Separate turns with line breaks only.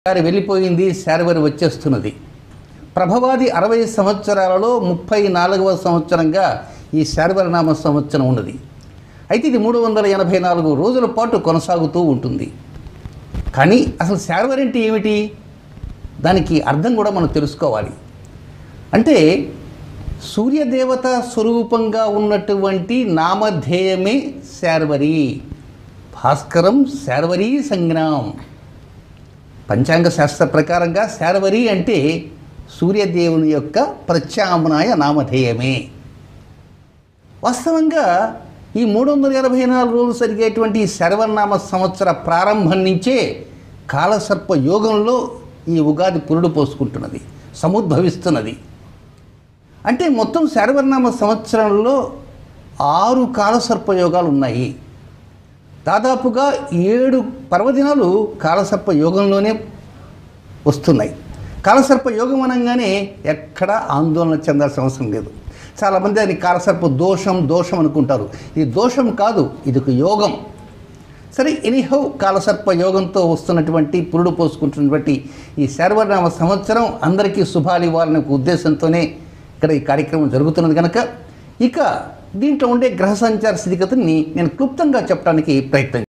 గారి వెళ్ళిపోయింది శారవరి వచ్చేస్తున్నది ప్రభవాది అరవై సంవత్సరాలలో ముప్పై నాలుగవ సంవత్సరంగా ఈ శారవరనామ సంవత్సరం ఉన్నది అయితే ఇది మూడు వందల ఎనభై నాలుగు రోజుల పాటు కొనసాగుతూ ఉంటుంది కానీ అసలు శారవరి అంటే ఏమిటి దానికి అర్థం కూడా మనం తెలుసుకోవాలి అంటే సూర్యదేవత స్వరూపంగా ఉన్నటువంటి నామధేయమే శార్వరి భాస్కరం శార్వరీ సంజ్ఞాం పంచాంగ శాస్త్ర ప్రకారంగా శార్వరి అంటే సూర్యదేవుని యొక్క ప్రత్యామ్నాయ నామధేయమే వాస్తవంగా ఈ మూడు వందల ఎనభై నాలుగు రోజులు జరిగేటువంటి ఈ శరవనామ సంవత్సర ప్రారంభం నుంచే కాలసర్ప యోగంలో ఈ ఉగాది పురుడు పోసుకుంటున్నది సముద్భవిస్తున్నది అంటే మొత్తం శరవనామ సంవత్సరంలో ఆరు కాలసర్ప యోగాలు ఉన్నాయి దాదాపుగా ఏడు పర్వదినాలు కాలసర్ప యోగంలోనే వస్తున్నాయి కాలసర్ప యోగం అనగానే ఎక్కడ ఆందోళన చెందాల్సిన అవసరం లేదు చాలామంది అది కాలసర్ప దోషం దోషం అనుకుంటారు ఇది దోషం కాదు ఇది ఒక యోగం సరే ఎనీహౌ కాలసర్ప యోగంతో వస్తున్నటువంటి పురుడు పోసుకుంటున్నటువంటి ఈ శర్వనామ సంవత్సరం అందరికీ శుభాలు ఇవ్వాలనే ఒక ఉద్దేశంతోనే ఇక్కడ ఈ కార్యక్రమం జరుగుతున్నది కనుక ఇక దీంట్లో ఉండే గ్రహ సంచార స్థితిగతుల్ని నేను క్లుప్తంగా చెప్పడానికి ప్రయత్నం